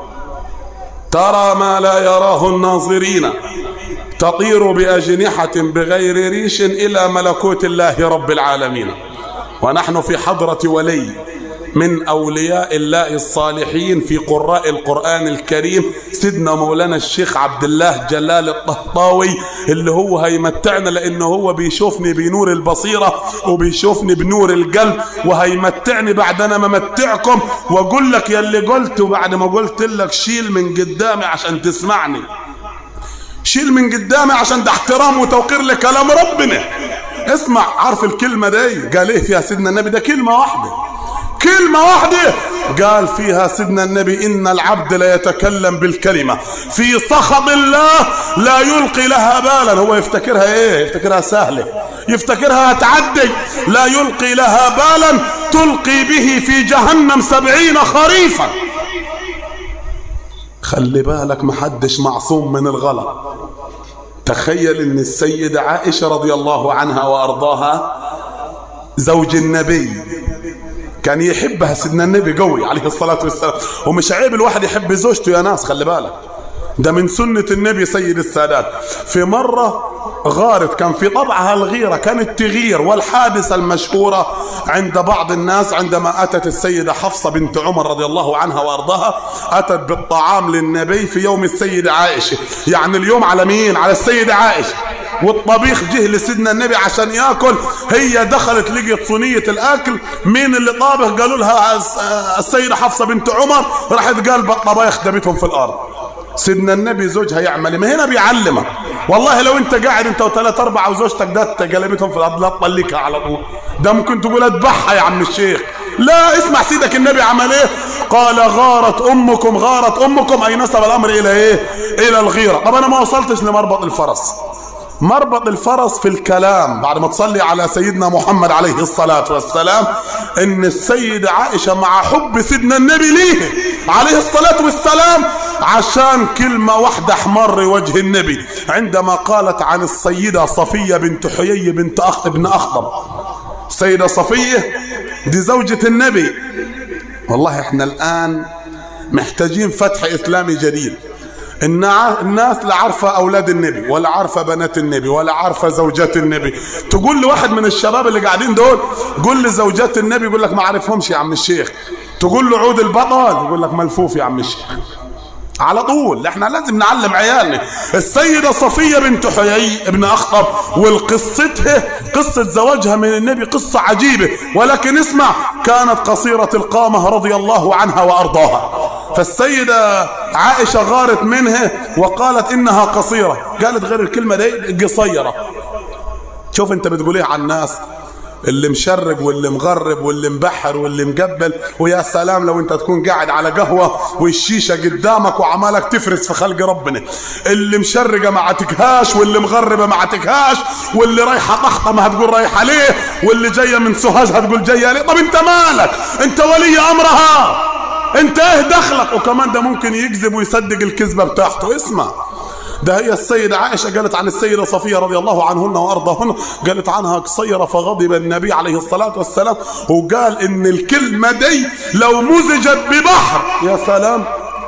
ترى ما لا يراه الناظرين تطير بأجنحة بغير ريش إلى ملكوت الله رب العالمين ونحن في حضرة ولي من أولياء الله الصالحين في قراء القرآن الكريم سيدنا مولانا الشيخ عبد الله جلال الطهطاوي اللي هو هيمتعنا لأنه هو بيشوفني بنور البصيرة وبيشوفني بنور القلب وهيمتعني بعد أنا ممتعكم وأقول لك يلي قلت وبعد ما قلت لك شيل من قدامي عشان تسمعني شيل من قدامي عشان ده احترام وتوقير لكلام ربنا اسمع عارف الكلمة دي قال ايه فيها سيدنا النبي ده كلمة واحدة كلمة واحدة قال فيها سيدنا النبي إن العبد لا يتكلم بالكلمة في سخط الله لا يلقي لها بالا هو يفتكرها ايه يفتكرها سهلة يفتكرها هتعدي لا يلقي لها بالا تلقي به في جهنم سبعين خريفا خلي بالك محدش معصوم من الغلط تخيل ان السيدة عائشة رضي الله عنها وارضاها زوج النبي كان يحبها سيدنا النبي قوي عليه الصلاة والسلام ومش عيب الواحد يحب زوجته يا ناس خلي بالك ده من سنة النبي سيد السادات في مرة غارت كان في طبعها الغيرة كانت تغير والحادثة المشهورة عند بعض الناس عندما أتت السيدة حفصة بنت عمر رضي الله عنها وأرضاها أتت بالطعام للنبي في يوم السيدة عائشة يعني اليوم على مين على السيدة عائشة والطبيخ جه لسيدنا النبي عشان ياكل هي دخلت لقيت صينيه الاكل مين اللي طابخ قالوا لها السيده حفصه بنت عمر راحت قلبت طبايخ دبتهم في الارض سيدنا النبي زوجها يعمل ما هنا بيعلمك والله لو انت قاعد انت وثلاث اربع وزوجتك ده قلبتهم في الارض لا تطلقها على طول ده ممكن تقول اذبحها يا عم الشيخ لا اسمع سيدك النبي عمل ايه قال غارت امكم غارت امكم اي نسب الامر الى ايه الى الغيره طب انا ما وصلتش لمربط الفرس مربط الفرس في الكلام بعد ما تصلي على سيدنا محمد عليه الصلاة والسلام ان السيدة عائشة مع حب سيدنا النبي ليه عليه الصلاة والسلام عشان كلمة واحدة احمر وجه النبي عندما قالت عن السيدة صفية بنت حيي بنت أخ ابن أخطب السيدة صفية دي زوجة النبي والله احنا الآن محتاجين فتح إسلامي جديد الناس لا عارفة أولاد النبي ولا عارفة بنات النبي ولا عارفة زوجات النبي تقول لواحد من الشباب اللي قاعدين دول قول لي زوجات النبي يقول لك ما عارفهمش يا عم الشيخ تقول له عود البطل يقول لك ملفوف يا عم الشيخ على طول احنا لازم نعلم عيالنا السيدة صفية بنت حيي ابن أخطب والقصتها قصة زواجها من النبي قصة عجيبة ولكن اسمع كانت قصيرة القامة رضي الله عنها وأرضاها فالسيدة عائشة غارت منها وقالت إنها قصيرة قالت غير الكلمة دي قصيرة شوف انت بتقول ايه على الناس اللي مشرب واللي مغرب واللي مبحر واللي مقبل ويا سلام لو انت تكون قاعد على قهوة والشيشة قدامك وعمالك تفرس في خلق ربنا اللي مشرقة ما عتكهاش واللي مغربة ما عتكهاش واللي رايحة طحطمة هتقول رايحة ليه واللي جاية من سوهاج هتقول جاية ليه طب انت مالك انت ولي امرها انت ايه دخلك وكمان ده ممكن يكذب ويصدق الكذبة بتاعته اسمع ده هي السيدة عائشة قالت عن السيدة صفية رضي الله عنهن وأرضاهن قالت عنها قصيرة فغضب النبي عليه الصلاة والسلام وقال إن الكلمة دي لو مزجت ببحر يا سلام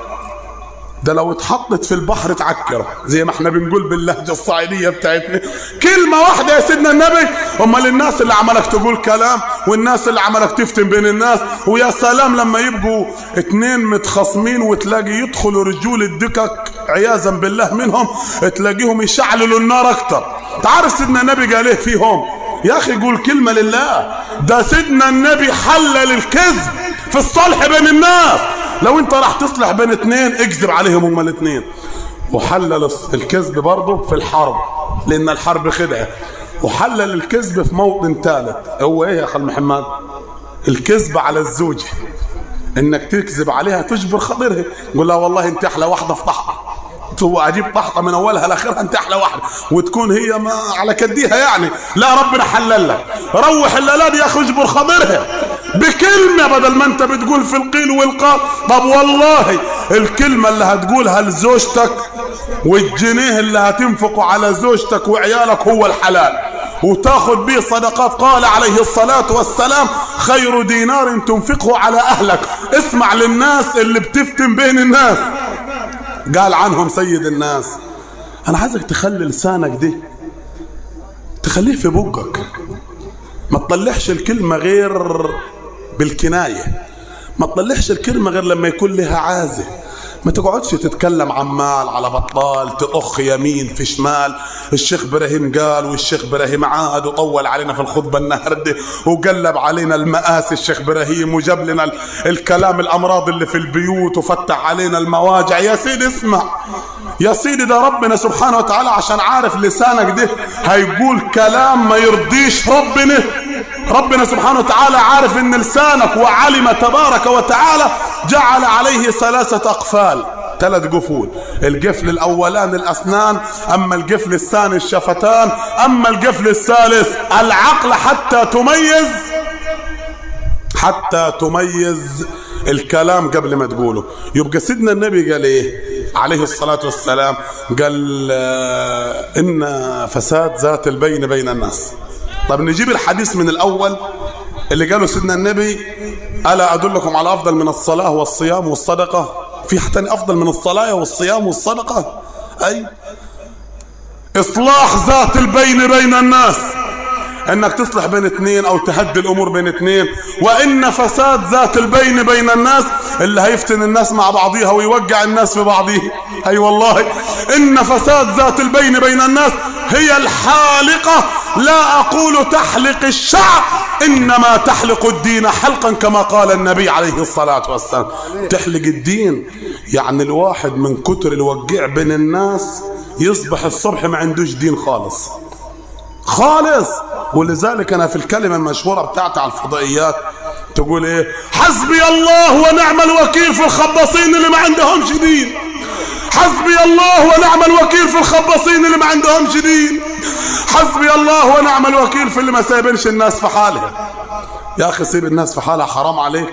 ده لو اتحطت في البحر تعكر زي ما احنا بنقول باللهجة الصعيدية بتاعتنا كلمة واحدة يا سيدنا النبي امال الناس اللي عملك تقول كلام والناس اللي عملك تفتن بين الناس ويا سلام لما يبقوا اتنين متخاصمين وتلاقي يدخلوا رجول الدكك عياذا بالله منهم تلاقيهم يشعللوا النار اكتر تعرف سيدنا النبي قال ايه فيهم يا اخي قول كلمة لله ده سيدنا النبي حلل الكذب في الصلح بين الناس لو انت راح تصلح بين اتنين اكذب عليهم هما الاتنين وحلل الكذب برضه في الحرب لان الحرب خدعه وحلل الكذب في موطن ثالث هو ايه يا خال محمد الكذب على الزوجه انك تكذب عليها تجبر خاطرها تقول لها والله انت احلى واحده في طحطه هو اجيب طحطه من اولها لاخرها انت احلى واحده وتكون هي ما على كديها يعني لا ربنا حلل لك روح الليله دي يا اخي اجبر خاطرها بكلمه بدل ما انت بتقول في القيل والقال طب والله الكلمه اللي هتقولها لزوجتك والجنيه اللي هتنفقه على زوجتك وعيالك هو الحلال وتاخذ به صدقات قال عليه الصلاة والسلام خير دينار تنفقه على أهلك اسمع للناس اللي بتفتن بين الناس قال عنهم سيد الناس أنا عايزك تخلي لسانك دي تخليه في بقك ما تطلعش الكلمة غير بالكناية ما تطلعش الكلمة غير لما يكون لها عازة ما تقعدش تتكلم عمال على بطال تطخ يمين في شمال الشيخ ابراهيم قال والشيخ ابراهيم عاد وطول علينا في الخطبه النهارده وقلب علينا المآسي الشيخ ابراهيم وجاب لنا ال- الكلام الامراض اللي في البيوت وفتح علينا المواجع يا سيدي اسمع يا سيدي ده ربنا سبحانه وتعالى عشان عارف لسانك ده هيقول كلام ما يرضيش ربنا ربنا سبحانه وتعالى عارف ان لسانك وعلم تبارك وتعالى جعل عليه ثلاثة اقفال ثلاث قفول القفل الاولان الاسنان اما القفل الثاني الشفتان اما القفل الثالث العقل حتى تميز حتى تميز الكلام قبل ما تقوله يبقى سيدنا النبي قال ايه عليه الصلاة والسلام قال آه، ان فساد ذات البين بين الناس طب نجيب الحديث من الاول اللي قاله سيدنا النبي الا ادلكم على افضل من الصلاه والصيام والصدقه في حد تاني افضل من الصلاه والصيام والصدقه اي اصلاح ذات البين بين الناس انك تصلح بين اثنين او تهدي الامور بين اثنين وان فساد ذات البين بين الناس اللي هيفتن الناس مع بعضيها ويوقع الناس في بعضيها اي والله ان فساد ذات البين بين الناس هي الحالقة لا اقول تحلق الشعر انما تحلق الدين حلقا كما قال النبي عليه الصلاة والسلام تحلق الدين يعني الواحد من كتر الوقيع بين الناس يصبح الصبح ما عندوش دين خالص خالص ولذلك انا في الكلمه المشهوره بتاعتي على الفضائيات تقول ايه حسبي الله ونعم الوكيل في الخباصين اللي ما عندهمش دين حسبي الله ونعم الوكيل في الخباصين اللي ما عندهمش دين حسبي الله ونعم الوكيل في اللي ما سايبينش الناس في حالها يا اخي سيب الناس في حالها حرام عليك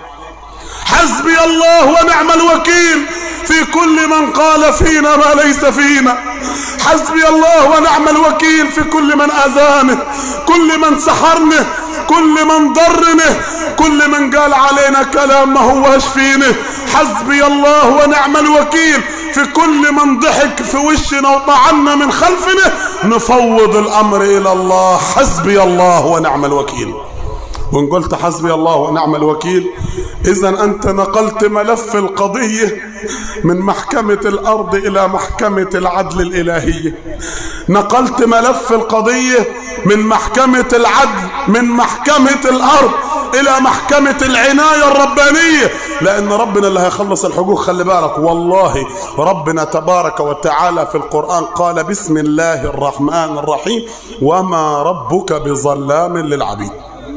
حسبي الله ونعم الوكيل في كل من قال فينا ما ليس فينا حسبي الله ونعم الوكيل في كل من أذانه كل من سحرنه كل من ضرنه كل من قال علينا كلام ما هوش فينه حسبي الله ونعم الوكيل في كل من ضحك في وشنا وطعنا من خلفنا نفوض الأمر إلى الله حسبي الله ونعم الوكيل وإن قلت حسبي الله ونعم الوكيل إذا أنت نقلت ملف القضية من محكمة الأرض إلى محكمة العدل الإلهية نقلت ملف القضية من محكمة العدل من محكمة الأرض إلى محكمة العناية الربانية لأن ربنا اللي هيخلص الحقوق خلي بالك والله ربنا تبارك وتعالى في القرآن قال بسم الله الرحمن الرحيم وما ربك بظلام للعبيد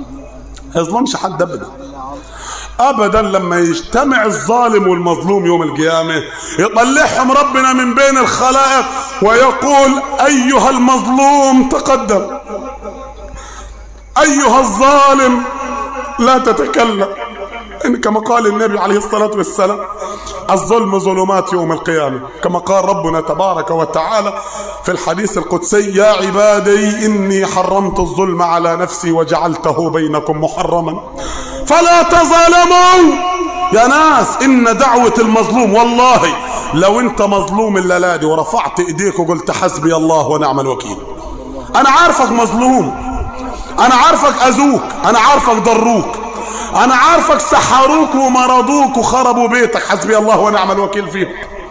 يظلمش حد ابدا ابدا لما يجتمع الظالم والمظلوم يوم القيامه يطلعهم ربنا من بين الخلائق ويقول ايها المظلوم تقدم ايها الظالم لا تتكلم إن كما قال النبي عليه الصلاة والسلام الظلم ظلمات يوم القيامة كما قال ربنا تبارك وتعالى في الحديث القدسي يا عبادي إني حرمت الظلم على نفسي وجعلته بينكم محرما فلا تظالموا يا ناس إن دعوة المظلوم والله لو أنت مظلوم الليلة دي ورفعت إيديك وقلت حسبي الله ونعم الوكيل أنا عارفك مظلوم أنا عارفك أذوك أنا عارفك ضروك أنا عارفك سحروك ومرضوك وخربوا بيتك حسبي الله ونعم الوكيل فيهم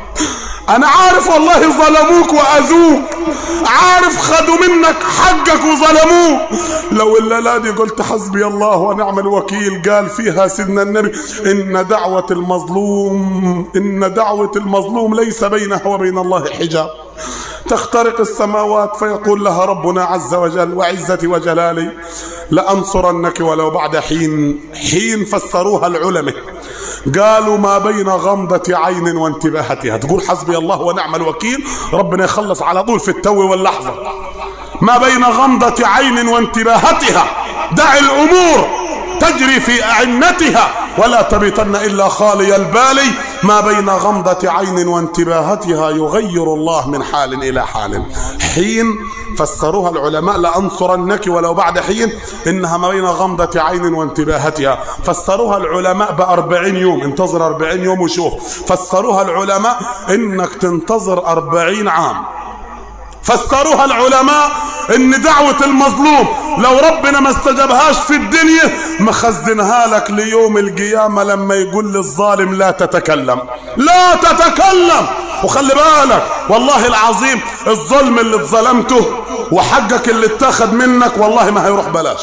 انا عارف والله ظلموك واذوك عارف خدوا منك حقك وظلموه لو الليلة دي قلت حسبي الله ونعم الوكيل قال فيها سيدنا النبي ان دعوة المظلوم ان دعوة المظلوم ليس بينها وبين الله حجاب تخترق السماوات فيقول لها ربنا عز وجل وعزتي وجلالي لأنصرنك ولو بعد حين حين فسروها العلماء قالوا ما بين غمضة عين وانتباهتها تقول حسبي الله ونعم الوكيل ربنا يخلص على طول في التو واللحظة ما بين غمضة عين وانتباهتها دع الأمور تجري في أعنتها ولا تبيتن إلا خالي البال ما بين غمضة عين وانتباهتها يغير الله من حال إلى حال حين فسروها العلماء لأنصرنك ولو بعد حين إنها ما بين غمضة عين وانتباهتها فسروها العلماء بأربعين يوم انتظر أربعين يوم وشوف فسروها العلماء إنك تنتظر أربعين عام فسروها العلماء ان دعوة المظلوم لو ربنا ما استجابهاش في الدنيا مخزنها لك ليوم القيامة لما يقول للظالم لا تتكلم لا تتكلم وخلي بالك والله العظيم الظلم اللي اتظلمته وحقك اللي اتاخد منك والله ما هيروح بلاش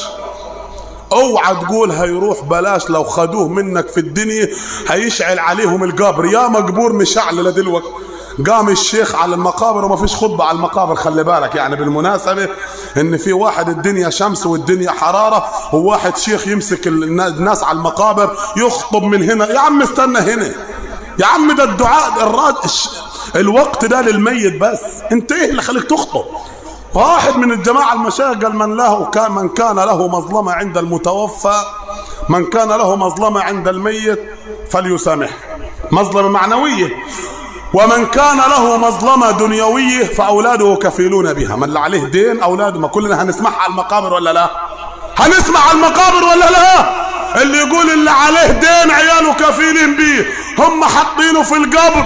اوعى تقول هيروح بلاش لو خدوه منك في الدنيا هيشعل عليهم القبر يا مقبور مشعل لدلوقتي قام الشيخ على المقابر وما فيش خطبة على المقابر خلي بالك يعني بالمناسبة ان في واحد الدنيا شمس والدنيا حرارة وواحد شيخ يمسك الناس على المقابر يخطب من هنا يا عم استنى هنا يا عم ده الدعاء الراجل الوقت ده للميت بس انت ايه اللي خليك تخطب واحد من الجماعة المشايخ قال من له كان من كان له مظلمة عند المتوفى من كان له مظلمة عند الميت فليسامح مظلمة معنوية ومن كان له مظلمة دنيوية فأولاده كفيلون بها من اللي عليه دين أولاده ما كلنا هنسمعها على المقابر ولا لا هنسمع على المقابر ولا لا اللي يقول اللي عليه دين عياله كفيلين بيه هم حاطينه في القبر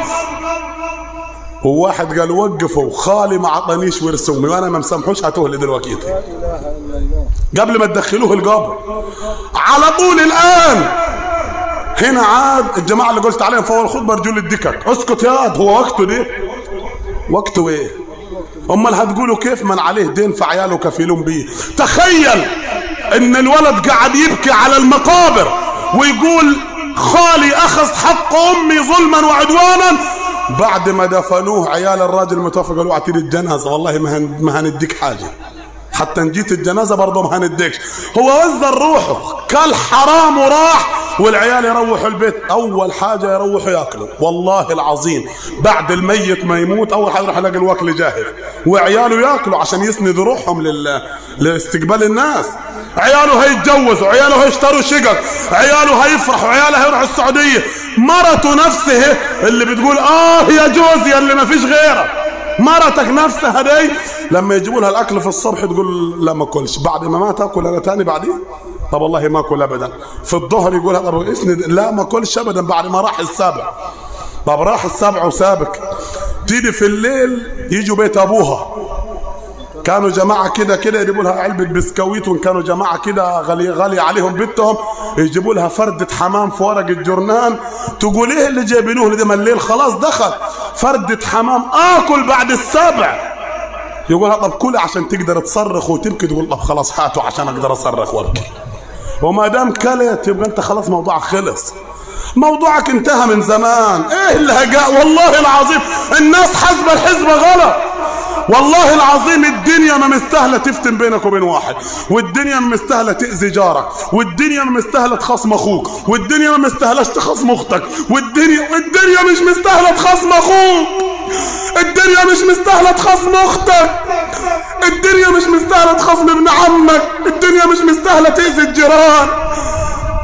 وواحد قال وقفوا خالي ما عطانيش ورث امي وانا ما مسامحوش هاتوه لي دلوقتي قبل ما تدخلوه القبر على طول الان هنا عاد الجماعه اللي قلت عليهم فوق الخطبه رجول الدكك اسكت يا عاد هو وقته ده وقته ايه امال هتقولوا كيف من عليه دين فعياله كفيلون بيه تخيل ان الولد قاعد يبكي على المقابر ويقول خالي اخذ حق امي ظلما وعدوانا بعد ما دفنوه عيال الراجل المتوفى قالوا اعطيني الجنازه والله ما هن ما هنديك حاجه حتى نجيت الجنازه برضه ما هنديكش هو وزر روحه كل حرام وراح والعيال يروحوا البيت اول حاجه يروحوا ياكلوا والله العظيم بعد الميت ما يموت اول حاجه يروح يلاقي الوكل جاهز وعياله ياكلوا عشان يسندوا روحهم لل... لاستقبال الناس عياله هيتجوزوا عياله هيشتروا شقق عياله هيفرحوا عياله هيروحوا السعوديه مرته نفسها اللي بتقول اه يا جوزي اللي ما فيش غيرك مرتك نفسها دي لما يجيبوا لها الاكل في الصبح تقول لا ما اكلش بعد ما ما تاكل انا تاني بعدين طب والله ما اكل ابدا في الظهر يقول طب اسند لا ما اكلش ابدا بعد ما راح السابع طب راح السابع وسابك تيجي في الليل يجوا بيت ابوها كانوا جماعة كده كده يجيبوا لها علبة بسكويت وإن كانوا جماعة كده غالي غالي عليهم بيتهم يجيبوا لها فردة حمام في ورق الجرنان تقول إيه اللي جايبينوه ده ما الليل خلاص دخل فردة حمام آكل بعد السبع يقول طب كلي عشان تقدر تصرخ وتبكي تقول طب خلاص هاتوا عشان أقدر أصرخ وأبكي وما دام كلت يبقى أنت خلاص موضوعك خلص موضوعك انتهى من زمان ايه اللي هجاء والله العظيم الناس حسب الحزب غلط والله العظيم الدنيا ما مستاهله تفتن بينك وبين واحد والدنيا ما مستاهله تاذي جارك والدنيا ما مستاهله تخصم اخوك والدنيا ما مستاهلاش تخصم اختك والدنيا الدنيا مش مستاهله تخصم اخوك الدنيا مش مستاهله تخصم اختك الدنيا مش مستاهله تخصم ابن عمك الدنيا مش مستاهله تاذي الجيران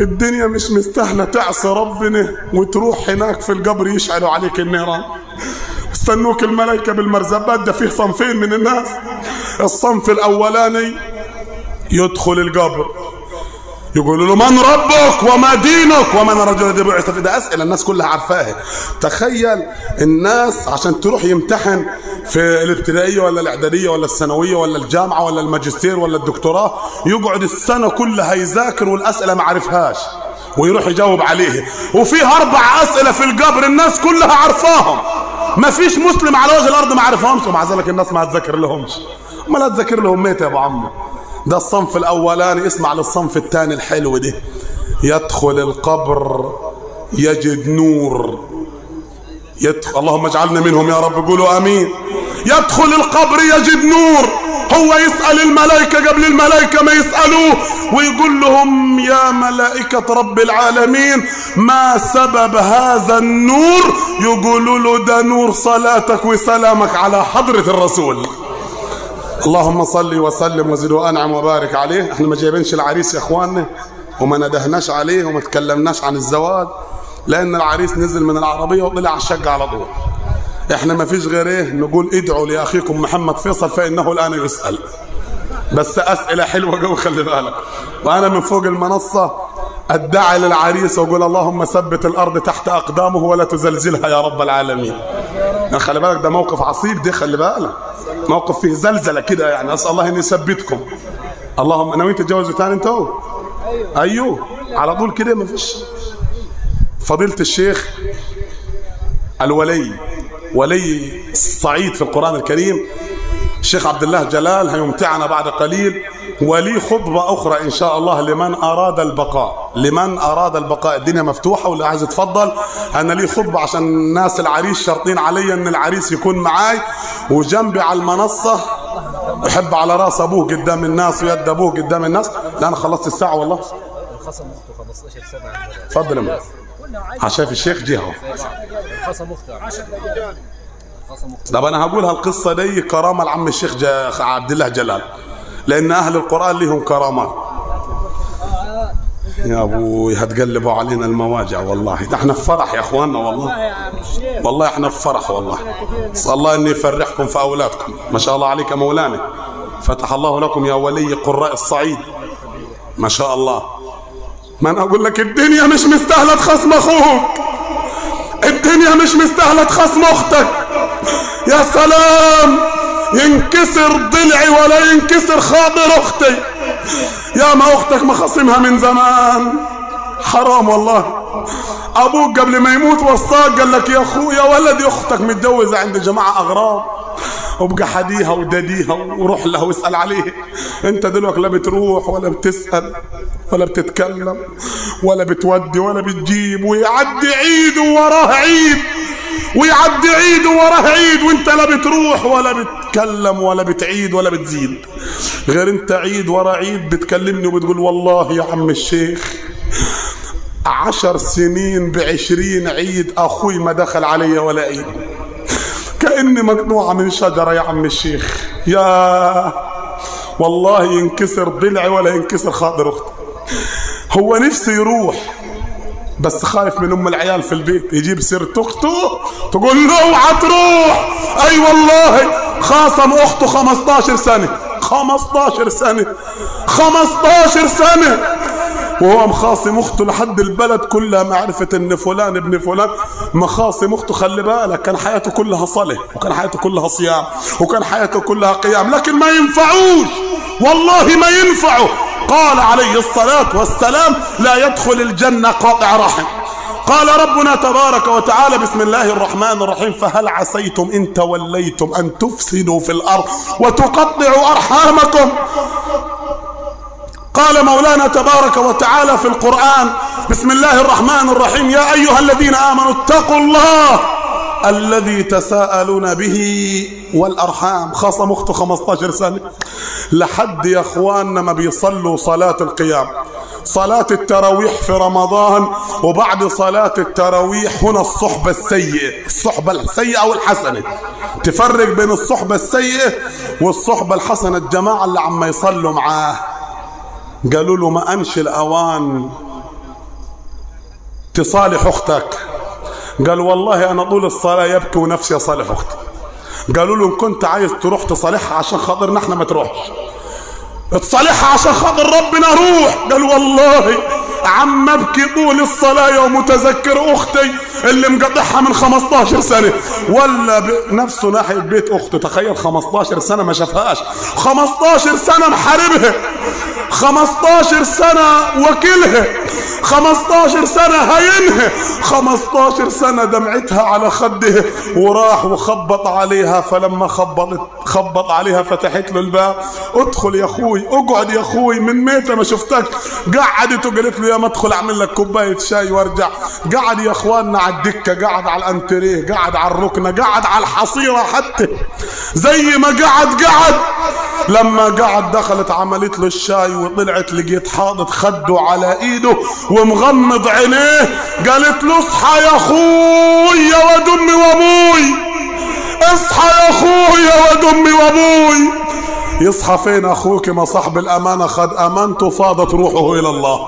الدنيا مش مستاهلة تعصي ربنا وتروح هناك في القبر يشعلوا عليك النيران استنوك الملائكة بالمرزبات ده فيه صنفين من الناس الصنف الأولاني يدخل القبر يقولوا له من ربك وما دينك ومن الرجل الذي بعث في ده اسئله الناس كلها عارفاها تخيل الناس عشان تروح يمتحن في الابتدائيه ولا الاعداديه ولا الثانويه ولا الجامعه ولا الماجستير ولا الدكتوراه يقعد السنه كلها يذاكر والاسئله ما عرفهاش ويروح يجاوب عليه وفيه اربع اسئله في القبر الناس كلها عارفاهم ما فيش مسلم على وجه الارض ما عرفهمش ومع ذلك الناس ما هتذاكر لهمش ما لا تذاكر لهم ميت يا ابو عمو ده الصنف الاولاني اسمع للصنف الثاني الحلو ده يدخل القبر يجد نور يدخل اللهم اجعلنا منهم يا رب قولوا امين يدخل القبر يجد نور هو يسأل الملائكة قبل الملائكة ما يسألوه ويقول لهم يا ملائكة رب العالمين ما سبب هذا النور يقولوا له ده نور صلاتك وسلامك على حضرة الرسول اللهم صل وسلم وزد وانعم وبارك عليه احنا ما جايبينش العريس يا اخواننا وما ندهناش عليه وما تكلمناش عن الزواج لان العريس نزل من العربيه وطلع على الشقه على طول احنا ما فيش غير ايه نقول ادعوا لاخيكم محمد فيصل فانه الان يسال بس اسئله حلوه قوي خلي بالك وانا من فوق المنصه ادعي للعريس واقول اللهم ثبت الارض تحت اقدامه ولا تزلزلها يا رب العالمين خلي بالك ده موقف عصيب ده خلي بالك موقف فيه زلزله كده يعني اسال الله ان يثبتكم اللهم انا وانت تتجوزوا تاني انت اهو ايوه على طول كده ما فيش فضيله الشيخ الولي ولي الصعيد في القران الكريم الشيخ عبد الله جلال هيمتعنا بعد قليل ولي خطبة أخرى إن شاء الله لمن أراد البقاء لمن أراد البقاء الدنيا مفتوحة واللي عايز يتفضل أنا لي خطبة عشان الناس العريس شرطين علي أن العريس يكون معاي وجنبي على المنصة يحب على راس أبوه قدام الناس ويد أبوه قدام الناس لا أنا خلصت الساعة والله خصم اخته 15 سنه تفضل يا مولانا. عشان الشيخ جه اهو خصم اخته خصم اخته طب انا هقول هالقصه دي كرامه لعم الشيخ جا عبد الله جلال لان اهل القران لهم كرامات يا ابوي هتقلبوا علينا المواجع والله ده احنا في فرح يا اخواننا والله يا عم الشيخ والله احنا في فرح والله اسال الله ان يفرحكم في اولادكم ما شاء الله عليك يا مولانا فتح الله لكم يا ولي قراء الصعيد ما شاء الله ما انا اقول لك الدنيا مش مستاهله خصم اخوك الدنيا مش مستاهله خصم اختك يا سلام ينكسر ضلعي ولا ينكسر خاطر اختي يا ما اختك مخاصمها من زمان حرام والله ابوك قبل ما يموت وصاك قال لك يا اخويا ولدي اختك متجوزه عند جماعه اغراب وابقى حديها ودديها وروح لها واسال عليه انت دلوقتي لا بتروح ولا بتسال ولا بتتكلم ولا بتودي ولا بتجيب ويعدي عيد وراه عيد ويعدي عيد وراه عيد وانت لا بتروح ولا بتتكلم ولا بتعيد ولا بتزيد غير انت عيد ورا عيد بتكلمني وبتقول والله يا عم الشيخ عشر سنين بعشرين عيد اخوي ما دخل علي ولا عيد كأني مقطوعة من شجرة يا عم الشيخ يا والله ينكسر ضلعي ولا ينكسر خاطر اختي هو نفسه يروح بس خايف من ام العيال في البيت يجيب سيرة اخته تقول له اوعى تروح اي والله خاصم اخته 15 سنة 15 سنة 15 سنة وهو مخاصم اخته لحد البلد كلها معرفة ان فلان ابن فلان مخاصم اخته خلي بالك كان حياته كلها صلاة وكان حياته كلها صيام وكان حياته كلها قيام لكن ما ينفعوش والله ما ينفعوا قال عليه الصلاة والسلام لا يدخل الجنة قاطع رحم قال ربنا تبارك وتعالى بسم الله الرحمن الرحيم فهل عسيتم إن توليتم أن تفسدوا في الأرض وتقطعوا أرحامكم قال مولانا تبارك وتعالى في القرآن بسم الله الرحمن الرحيم يا أيها الذين آمنوا اتقوا الله الذي تساءلون به والأرحام خاصة أخته 15 سنة لحد يا أخواننا ما بيصلوا صلاة القيام صلاة التراويح في رمضان وبعد صلاة التراويح هنا الصحبة السيئة الصحبة السيئة أو الحسنة تفرق بين الصحبة السيئة والصحبة الحسنة الجماعة اللي عم يصلوا معاه قالوا له ما أنش الأوان تصالح اختك قال والله انا طول الصلاه يبكي ونفسي اصالح اختي قالوا له ان كنت عايز تروح تصالحها عشان خاطرنا احنا ما تروحش تصالحها عشان خاطر ربنا روح قال والله عم ابكي طول الصلاة ومتذكر اختي اللي مقطعها من 15 سنة ولا بنفسه ناحية بيت اخته تخيل 15 سنة ما شافهاش 15 سنة محاربها 15 سنة وكيلها 15 سنة هينها 15 سنة دمعتها على خده وراح وخبط عليها فلما خبطت خبط عليها فتحت له الباب ادخل يا اخوي اقعد يا اخوي من متى ما شفتك قعدت وقالت له يا ما ادخل اعمل لك كوبايه شاي وارجع قعد يا اخواننا على الدكه قعد على الانتريه قعد على الركنه قعد على الحصيره حتى زي ما قعد قعد لما قعد دخلت عملت له الشاي وطلعت لقيت حاطط خده على ايده ومغمض عينيه قالت له اصحى يا اخوي يا ود امي وابوي اصحى يا اخوي يا ود امي وابوي يصحى فين اخوك ما صاحب الامانه خد امانته فاضت روحه الى الله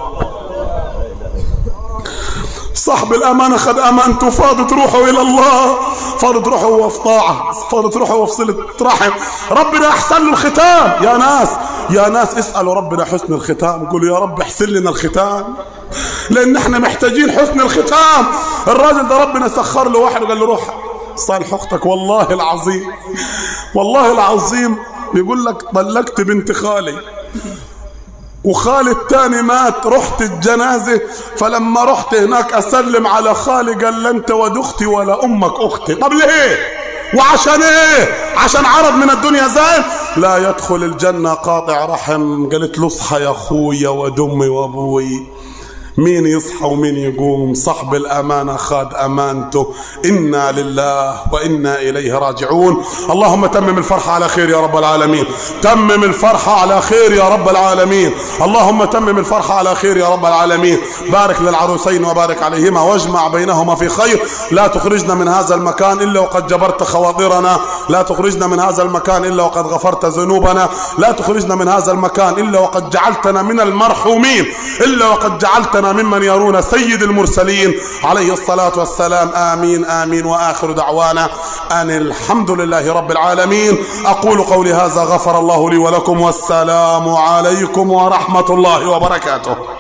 صاحب الأمانة خد أمانته فاضت روحه إلى الله فاضت روحه هو في طاعة فاضت روحه هو في صلة رحم ربنا أحسن له الختام يا ناس يا ناس اسألوا ربنا حسن الختام قولوا يا رب احسن لنا الختام لأن احنا محتاجين حسن الختام الراجل ده ربنا سخر له واحد وقال له روح صالح أختك والله العظيم والله العظيم بيقول لك طلقت بنت خالي وخالي التاني مات رحت الجنازة فلما رحت هناك أسلم على خالي قال لا أنت ود أختي ولا أمك أختي طب ليه وعشان ايه عشان عرض من الدنيا زين لا يدخل الجنة قاطع رحم قالت له اصحى يا أخويا ودمي وأبوي مين يصحى ومين يقوم صاحب الأمانة خاد أمانته إنا لله وإنا إليه راجعون اللهم تمم الفرحة على خير يا رب العالمين تمم الفرحة على خير يا رب العالمين اللهم تمم الفرحة على خير يا رب العالمين بارك للعروسين وبارك عليهما واجمع بينهما في خير لا تخرجنا من هذا المكان إلا وقد جبرت خواطرنا لا تخرجنا من هذا المكان إلا وقد غفرت ذنوبنا لا تخرجنا من هذا المكان إلا وقد جعلتنا من المرحومين إلا وقد جعلتنا ممن يرون سيد المرسلين عليه الصلاة والسلام آمين آمين وآخر دعوانا أن الحمد لله رب العالمين أقول قولي هذا غفر الله لي ولكم والسلام عليكم ورحمة الله وبركاته